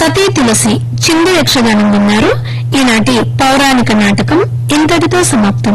సతీ తులసి చిందు యక్షగానం విన్నారు ఈనాటి పౌరాణిక నాటకం ఇంతటితో సమాప్తం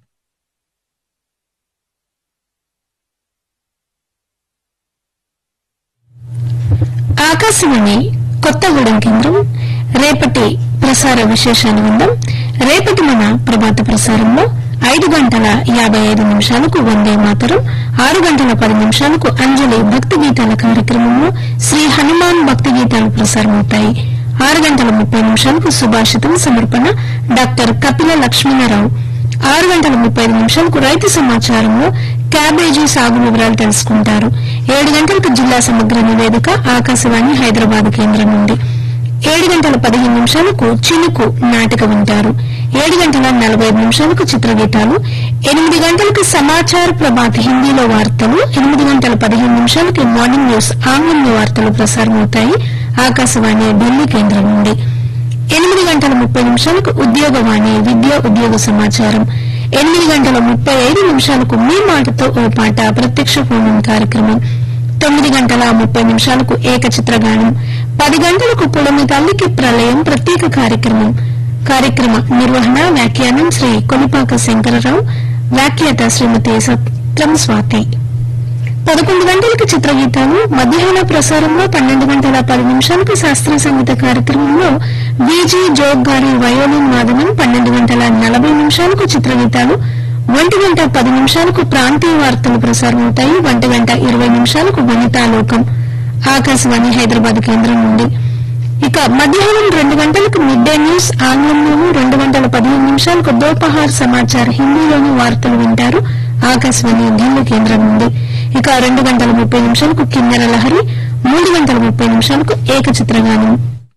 ఆకాశవాణి కొత్తగూడెం కేంద్రం రేపటి ప్రసార విశేషాలు విందాం రేపటి మన ప్రభాత ప్రసారంలో ఐదు గంటల యాభై ఐదు నిమిషాలకు వందే మాతరం ఆరు గంటల పది నిమిషాలకు అంజలి భక్తి గీతాల కార్యక్రమంలో శ్రీ హనుమాన్ భక్తి గీతాలు ప్రసారమవుతాయి ఆరు గంటల ముప్పై నిమిషాలకు సుభాషితం సమర్పణ డాక్టర్ కపిల లక్ష్మణరావు ఆరు గంటల ముప్పై ఐదు నిమిషాలకు రైతు సమాచారంలో క్యాబేజీ సాగు వివరాలు తెలుసుకుంటారు ఏడు గంటలకు జిల్లా సమగ్ర నివేదిక ఆకాశవాణి హైదరాబాద్ కేంద్రం నుండి ఏడు గంటల పదిహేను నిమిషాలకు చినుకు నాటిక వింటారు ఏడు గంటల నలభై ఐదు నిమిషాలకు చిత్రగీతాలు ఎనిమిది గంటలకు సమాచార ప్రభాత్ హిందీలో వార్తలు ఎనిమిది గంటల పదిహేను నిమిషాలకి మార్నింగ్ న్యూస్ ఆంగ్లంలో వార్తలు ప్రసారమవుతాయి ఆకాశవాణి ఢిల్లీ కేంద్రం నుండి ఎనిమిది గంటల ముప్పై నిమిషాలకు ఉద్యోగవాణి విద్య ఉద్యోగ సమాచారం ఎనిమిది గంటల ముప్పై ఐదు నిమిషాలకు మీ మాటతో ఓ పాట ప్రత్యక్ష ఫోన్ ఇన్ కార్యక్రమం తొమ్మిది గంటల ముప్పై నిమిషాలకు ఏకచిత్రగానం పది గంటలకు పులమి తల్లికి ప్రళయం ప్రత్యేక కార్యక్రమం కార్యక్రమ నిర్వహణ వ్యాఖ్యానం శ్రీ కొలిపాక శంకరరావు వ్యాఖ్యాత శ్రీమతి సత్రం స్వాతి పదకొండు గంటలకు చిత్రగీతాలు మధ్యాహ్న ప్రసారంలో పన్నెండు గంటల పది నిమిషాలకు శాస్త్రీయ సంగీత కార్యక్రమంలో బీజీ జోగ్ గారి వయోలిన్ వాదనం పన్నెండు గంటల నలభై నిమిషాలకు చిత్రగీతాలు ఒంటి గంట పది నిమిషాలకు ప్రాంతీయ వార్తలు ప్రసారమవుతాయి ఒంటి గంట ఇరవై నిమిషాలకు వనితాలోకం ఆకాశవాణి హైదరాబాద్ కేంద్రం నుండి ఇక మధ్యాహ్నం రెండు గంటలకు మిడ్ డే న్యూస్ ఆంగ్లంలోను రెండు గంటల పదిహేను నిమిషాలకు దోపహార్ సమాచార్ హిందీలోని వార్తలు వింటారు ఆకాశవాణి ఢిల్లీ కేంద్రం నుండి ఇక రెండు గంటల ముప్పై నిమిషాలకు కిన్నెర లహరి మూడు గంటల ముప్పై నిమిషాలకు ఏకచిత్రగానం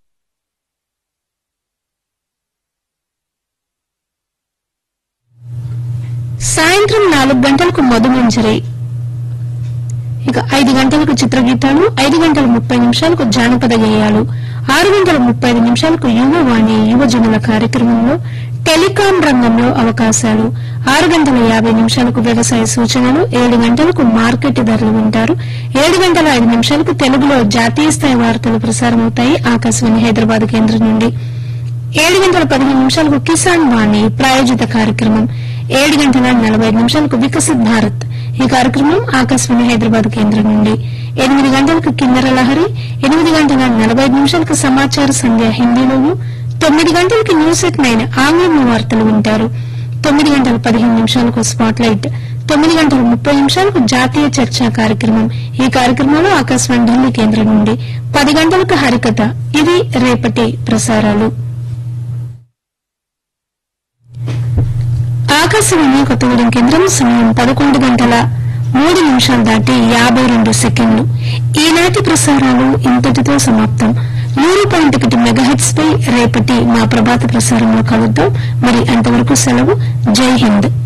సాయంత్రం నాలుగు గంటలకు మధుమంజరి ఇక ఐదు గంటలకు చిత్రగీతాలు ఐదు గంటల ముప్పై నిమిషాలకు జానపద గేయాలు ఆరు గంటల ముప్పై ఐదు నిమిషాలకు యువవాణి యువజనుల కార్యక్రమంలో టెలికాం రంగంలో అవకాశాలు ఆరు గంటల యాభై నిమిషాలకు వ్యవసాయ సూచనలు ఏడు గంటలకు మార్కెట్ ధరలు వింటారు ఏడు గంటల ఐదు నిమిషాలకు తెలుగులో జాతీయ స్థాయి వార్తలు ప్రసారమవుతాయి ఆకాశవాణి హైదరాబాద్ కేంద్రం నుండి ఏడు గంటల పదిహేను నిమిషాలకు కిసాన్ వాణి ప్రాయోజిత కార్యక్రమం ఏడు గంటల నలభై ఐదు నిమిషాలకు వికసిత్ భారత్ ఈ కార్యక్రమం ఆకాశవాణి హైదరాబాద్ కేంద్రం నుండి ఎనిమిది గంటలకు కిన్నెర లహరి ఎనిమిది గంటల నలభై ఐదు నిమిషాలకు సమాచార సంధ్య హిందీలోను తొమ్మిది గంటలకు న్యూస్ ఎట్ నైన్ ఆంగ్లంలో వార్తలు వింటారు తొమ్మిది గంటల పదిహేను నిమిషాలకు స్పాట్ లైట్ తొమ్మిది గంటల ముప్పై నిమిషాలకు జాతీయ చర్చా కార్యక్రమం ఈ కార్యక్రమంలో ఆకాశవాణి ఢిల్లీ కేంద్రం నుండి పది గంటలకు హరికథ ఇది రేపటి ప్రసారాలు ఆకాశవాణి కొత్తగూడెం కేంద్రం సమయం పదకొండు గంటల మూడు నిమిషాలు దాటి యాభై రెండు సెకండ్లు ఈనాటి ప్రసారాలు ఇంతటితో సమాప్తం నూరు పాయింట్ ఒకటి మెగాహెట్స్ పై రేపటి మా ప్రభాత ప్రసారంలో కలుద్దాం మరి అంతవరకు సెలవు జై హింద్